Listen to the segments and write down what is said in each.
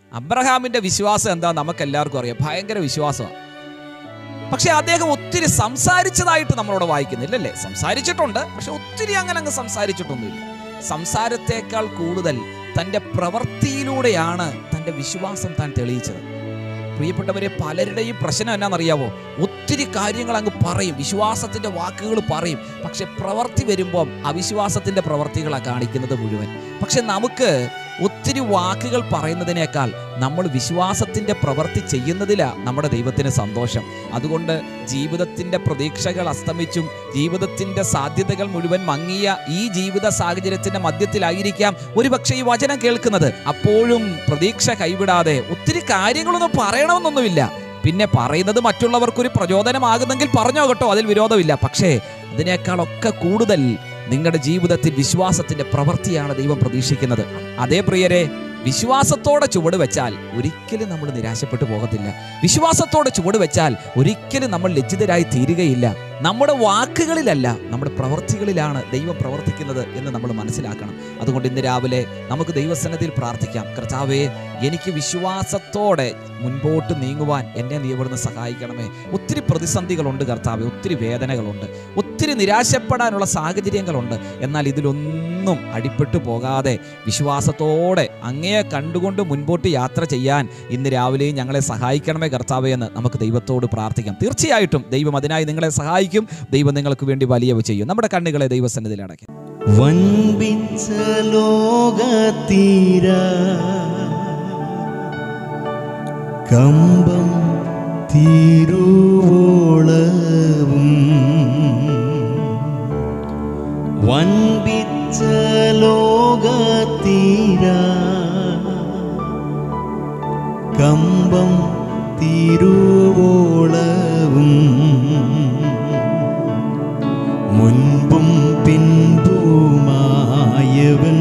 അബ്രഹാമിന്റെ വിശ്വാസം എന്താ നമുക്ക് എല്ലാവർക്കും അറിയാം ഭയങ്കര വിശ്വാസമാണ് പക്ഷെ അദ്ദേഹം ഒത്തിരി സംസാരിച്ചതായിട്ട് നമ്മളോട് വായിക്കുന്നില്ലല്ലേ സംസാരിച്ചിട്ടുണ്ട് പക്ഷെ ഒത്തിരി അങ്ങനെ അങ്ങ് സംസാരിച്ചിട്ടൊന്നുമില്ല സംസാരത്തേക്കാൾ കൂടുതൽ തൻ്റെ പ്രവൃത്തിയിലൂടെയാണ് തൻ്റെ വിശ്വാസം താൻ തെളിയിച്ചത് പ്രിയപ്പെട്ടവരെ പലരുടെയും പ്രശ്നം എന്നാണെന്നറിയാവോ ഒത്തിരി കാര്യങ്ങൾ അങ്ങ് പറയും വിശ്വാസത്തിന്റെ വാക്കുകൾ പറയും പക്ഷെ പ്രവൃത്തി വരുമ്പം അവിശ്വാസത്തിന്റെ പ്രവൃത്തികളാണ് കാണിക്കുന്നത് മുഴുവൻ പക്ഷെ നമുക്ക് ഒത്തിരി വാക്കുകൾ പറയുന്നതിനേക്കാൾ നമ്മൾ വിശ്വാസത്തിന്റെ പ്രവൃത്തി ചെയ്യുന്നതിലാണ് നമ്മുടെ ദൈവത്തിന് സന്തോഷം അതുകൊണ്ട് ജീവിതത്തിന്റെ പ്രതീക്ഷകൾ അസ്തമിച്ചും ജീവിതത്തിന്റെ സാധ്യതകൾ മുഴുവൻ മങ്ങിയ ഈ ജീവിത സാഹചര്യത്തിന്റെ മധ്യത്തിലായിരിക്കാം ഒരുപക്ഷെ ഈ വചനം കേൾക്കുന്നത് അപ്പോഴും പ്രതീക്ഷ കൈവിടാതെ ഒത്തിരി കാര്യങ്ങളൊന്നും പറയണമെന്നൊന്നുമില്ല പിന്നെ പറയുന്നത് മറ്റുള്ളവർക്കൊരു പ്രചോദനമാകുന്നെങ്കിൽ പറഞ്ഞോ കേട്ടോ അതിൽ വിരോധമില്ല പക്ഷേ അതിനേക്കാളൊക്കെ കൂടുതൽ നിങ്ങളുടെ ജീവിതത്തിൽ വിശ്വാസത്തിന്റെ പ്രവൃത്തിയാണ് ദൈവം പ്രതീക്ഷിക്കുന്നത് അതേ പ്രിയരെ വിശ്വാസത്തോടെ ചുവട് വെച്ചാൽ ഒരിക്കലും നമ്മൾ നിരാശപ്പെട്ടു പോകത്തില്ല വിശ്വാസത്തോടെ ചുവട് വെച്ചാൽ ഒരിക്കലും നമ്മൾ ലജ്ജിതരായി തീരുകയില്ല നമ്മുടെ വാക്കുകളിലല്ല നമ്മുടെ പ്രവൃത്തികളിലാണ് ദൈവം പ്രവർത്തിക്കുന്നത് എന്ന് നമ്മൾ മനസ്സിലാക്കണം അതുകൊണ്ട് ഇന്ന് രാവിലെ നമുക്ക് ദൈവസന്നതിയിൽ പ്രാർത്ഥിക്കാം കർത്താവേ എനിക്ക് വിശ്വാസത്തോടെ മുൻപോട്ട് നീങ്ങുവാൻ എന്നെ നീ ഇവിടുന്ന് സഹായിക്കണമേ ഒത്തിരി പ്രതിസന്ധികളുണ്ട് കർത്താവെ ഒത്തിരി വേദനകളുണ്ട് ഒത്തിരി നിരാശപ്പെടാനുള്ള സാഹചര്യങ്ങളുണ്ട് എന്നാൽ ഇതിലൊന്നും അടിപ്പെട്ടു പോകാതെ വിശ്വാസത്തോടെ അങ്ങയെ കണ്ടുകൊണ്ട് മുൻപോട്ട് യാത്ര ചെയ്യാൻ ഇന്ന് രാവിലെയും ഞങ്ങളെ സഹായിക്കണമേ കർത്താവേ എന്ന് നമുക്ക് ദൈവത്തോട് പ്രാർത്ഥിക്കാം തീർച്ചയായിട്ടും ദൈവം അതിനായി നിങ്ങളെ സഹായിക്കും ദൈവം നിങ്ങൾക്ക് വേണ്ടി വലിയവ ചെയ്യും നമ്മുടെ കണ്ണുകളെ ദൈവസന്നിധിയിൽ അടയ്ക്കും വൻപിച്ച ലോകത്തീര കമ്പം തീരുവോളവും വൻപിച്ച ലോകത്തീര കമ്പം തീരുവോളവും മുൻപും പിൻപുമായവൻ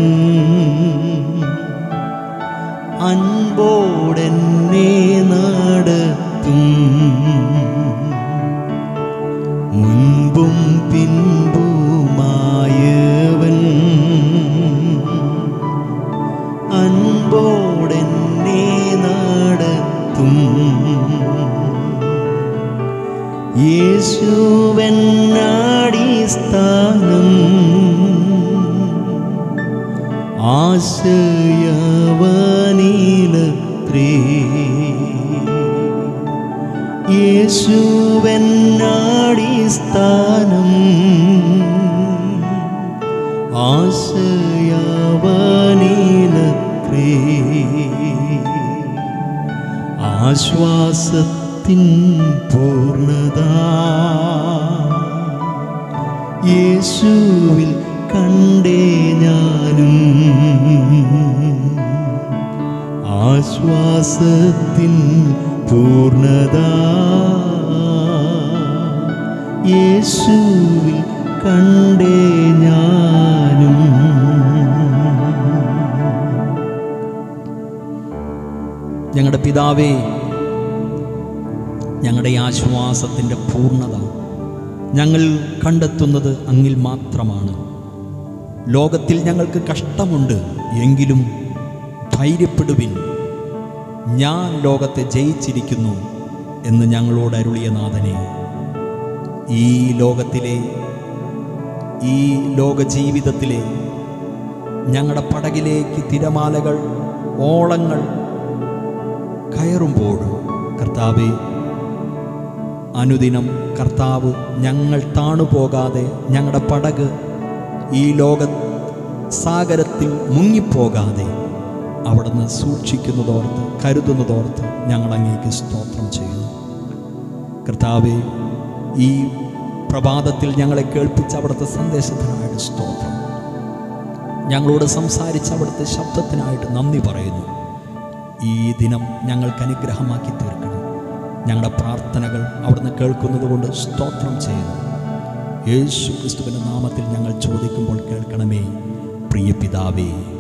അൻപോടെന്നെ നടത്തും മുൻപും പിൻപുമായവൻ അൻപോടെന്നെ നടത്തും യേശുവെന്നാടിസ്ഥാനം ആശയവനീലത്രേ യേശുവെന്നാടിസ്ഥാനം ആശയവനീലത്രേ ആശ്വാസത്തിൻ പൂർണ്ണത യേശുവിൽ കണ്ടേ ഞാനും ആശ്വാസത്തിൻ പൂർണ്ണത യേശുവിൽ കണ്ടേ ഞാനും ഞങ്ങളുടെ പിതാവേ ഞങ്ങളുടെ ഈ ആശ്വാസത്തിൻ്റെ പൂർണ്ണത ഞങ്ങൾ കണ്ടെത്തുന്നത് അങ്ങിൽ മാത്രമാണ് ലോകത്തിൽ ഞങ്ങൾക്ക് കഷ്ടമുണ്ട് എങ്കിലും ധൈര്യപ്പെടുവിൻ ഞാൻ ലോകത്തെ ജയിച്ചിരിക്കുന്നു എന്ന് ഞങ്ങളോട് അരുളിയ നാഥനെ ഈ ലോകത്തിലെ ഈ ലോക ജീവിതത്തിലെ ഞങ്ങളുടെ പടകിലേക്ക് തിരമാലകൾ ഓളങ്ങൾ കയറുമ്പോൾ കർത്താവെ അനുദിനം കർത്താവ് ഞങ്ങൾ താണുപോകാതെ ഞങ്ങളുടെ പടക് ഈ ലോക സാഗരത്തിൽ മുങ്ങിപ്പോകാതെ അവിടുന്ന് സൂക്ഷിക്കുന്നതോർത്ത് കരുതുന്നതോർത്ത് ഞങ്ങൾ അങ്ങേക്ക് സ്തോത്രം ചെയ്യുന്നു കർത്താവെ ഈ പ്രഭാതത്തിൽ ഞങ്ങളെ കേൾപ്പിച്ച അവിടുത്തെ സന്ദേശത്തിനായിട്ട് സ്തോത്രം ഞങ്ങളോട് സംസാരിച്ച അവിടുത്തെ ശബ്ദത്തിനായിട്ട് നന്ദി പറയുന്നു ഈ ദിനം ഞങ്ങൾക്ക് അനുഗ്രഹമാക്കി തീർക്കണം ഞങ്ങളുടെ പ്രാർത്ഥനകൾ അവിടുന്ന് കേൾക്കുന്നത് കൊണ്ട് സ്തോത്രം ചെയ്യുന്നു യേശു ക്രിസ്തുവിൻ്റെ നാമത്തിൽ ഞങ്ങൾ ചോദിക്കുമ്പോൾ കേൾക്കണമേ പ്രിയ പിതാവേ